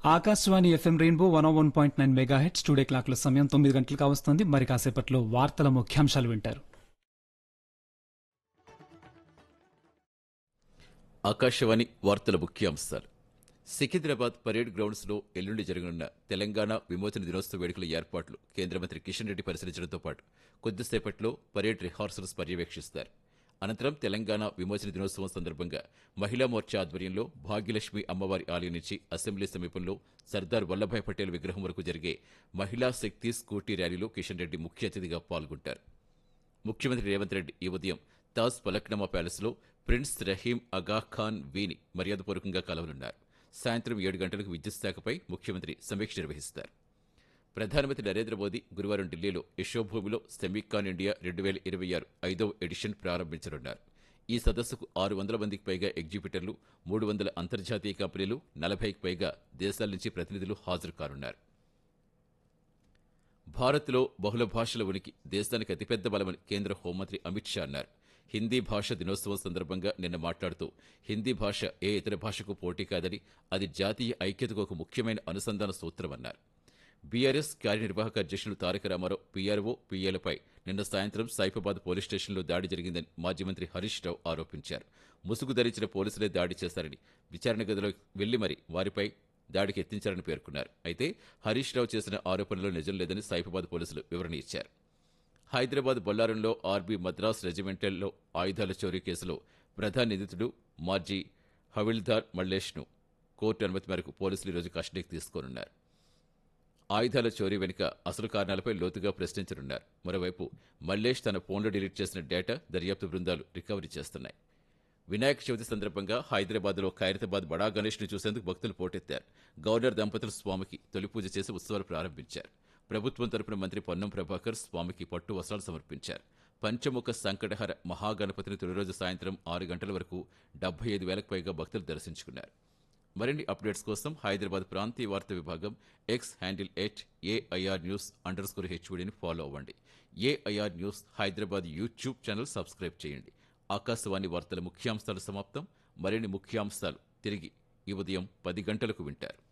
Akashvani FM rainbow one one point nine megahertz studio క్లాక్ల సమయం తొమ్మిది గంటలకు కావస్తుంది మరి కాసేపట్లో వార్తల ముఖ్యాంశాలు వింటారు ఆకాశవాణి వార్తల ముఖ్యాంశాలు సికింద్రాబాద్ పరేడ్ గ్రౌండ్స్ లో ఎల్లుండి జరగనున్న తెలంగాణ విమోచన దినోత్సవ వేడుకల ఏర్పాట్లు కేంద్ర మంత్రి కిషన్ రెడ్డి పరిశీలించడంతో పాటు కొద్దిసేపట్లో పరేడ్ రిహార్సల్స్ పర్యవేక్షిస్తారు అనంతరం తెలంగాణ విమోచన దినోత్సవం సందర్భంగా మహిళా మోర్చా ఆధ్వర్యంలో భాగ్యలక్ష్మి అమ్మవారి ఆలయం నుంచి అసెంబ్లీ సమీపంలో సర్దార్ వల్లభాయ్ పటేల్ విగ్రహం వరకు జరిగే మహిళా శక్తి స్కూటీ ర్యాలీలో కిషన్ రెడ్డి ముఖ్య అతిథిగా పాల్గొంటారు ముఖ్యమంత్రి రేవంత్ రెడ్డి ఈ ఉదయం తాజ్ పలక్నమా ప్యాలెస్లో ప్రిన్స్ రహీం అగా ఖాన్ వీని మర్యాదపూర్వకంగా కలవనున్నారు సాయంత్రం ఏడు గంటలకు విద్యుత్ శాఖపై ముఖ్యమంత్రి సమీక్ష నిర్వహిస్తారు ప్రధానమంత్రి నరేంద్ర మోదీ గురువారం ఢిల్లీలో యశోభూమిలో సెమీకాన్ ఇండియా రెండు వేల ఇరవై ఆరు ఐదవ ఎడిషన్ ప్రారంభించనున్నారు ఈ సదస్సుకు ఆరు వందల మందికి పైగా ఎగ్జిబిటర్లు మూడు వందల అంతర్జాతీయ కంపెనీలు నలభైకి పైగా దేశాల నుంచి ప్రతినిధులు హాజరు కానున్నారు భారత్లో బహుళ భాషల ఉనికి దేశానికి అతిపెద్ద బలమని కేంద్ర హోంమంత్రి అమిత్ షా అన్నారు హిందీ భాష దినోత్సవం సందర్భంగా నిన్న మాట్లాడుతూ హిందీ భాష ఏ ఇతర భాషకు పోటీ కాదని అది జాతీయ ఐక్యతకు ఒక ముఖ్యమైన అనుసంధాన సూత్రమన్నారు బీఆర్ఎస్ కార్యనిర్వాహక అధ్యక్షులు తారక రామారావు పీఆర్ఓ పీఏలపై నిన్న సాయంత్రం సైఫాబాద్ పోలీస్ స్టేషన్లో దాడి జరిగిందని మాజీ మంత్రి హరీష్ రావు ఆరోపించారు ముసుగు ధరించిన పోలీసులే దాడి చేశారని విచారణ గదిలో వెళ్లి మరి వారిపై దాడికి ఎత్తించారని పేర్కొన్నారు అయితే హరీష్ రావు చేసిన ఆరోపణలో నిజం లేదని సైఫాబాద్ పోలీసులు వివరణ ఇచ్చారు హైదరాబాద్ బొల్లారంలో ఆర్బీ మద్రాస్ రెజిమెంటల్లో ఆయుధాల చోరీ కేసులో ప్రధాన నిందితుడు మాజీ హవిల్దార్ మల్లేష్ను కోర్టు అనుమతి మేరకు పోలీసులు ఈరోజు కస్టడీకి తీసుకోనున్నారు ఆయుధాల చోరీ వెనుక అసలు కారణాలపై లోతుగా ప్రశ్నించనున్నారు మరోవైపు మల్లేష్ తన ఫోన్లో డిలీట్ చేసిన డేటా దర్యాప్తు బృందాలు రికవరీ చేస్తున్నాయి వినాయక చవితి సందర్భంగా హైదరాబాద్లో ఖైరతాబాద్ బడా గణేష్ను చూసేందుకు భక్తులు పోటెత్తారు గవర్నర్ దంపతులు స్వామికి తొలి పూజ చేసి ఉత్సవాలు ప్రారంభించారు ప్రభుత్వం తరపున మంత్రి పొన్నం ప్రభాకర్ స్వామికి పట్టు వస్త్రాలు సమర్పించారు పంచముఖ సంకటహర మహాగణపతిని తొలి రోజు సాయంత్రం ఆరు గంటల వరకు డెబ్బై ఐదు వేలకు పైగా భక్తులు దర్శించుకున్నారు మరిన్ని అప్డేట్స్ కోసం హైదరాబాద్ ప్రాంతీయ వార్తా విభాగం X handle at AIR news underscore హెచ్ఓడిని ఫాలో అవ్వండి AIR news Hyderabad YouTube channel subscribe చేయండి ఆకాశవాణి వార్తల ముఖ్యాంశాలు సమాప్తం మరిన్ని ముఖ్యాంశాలు తిరిగి ఈ ఉదయం పది గంటలకు వింటారు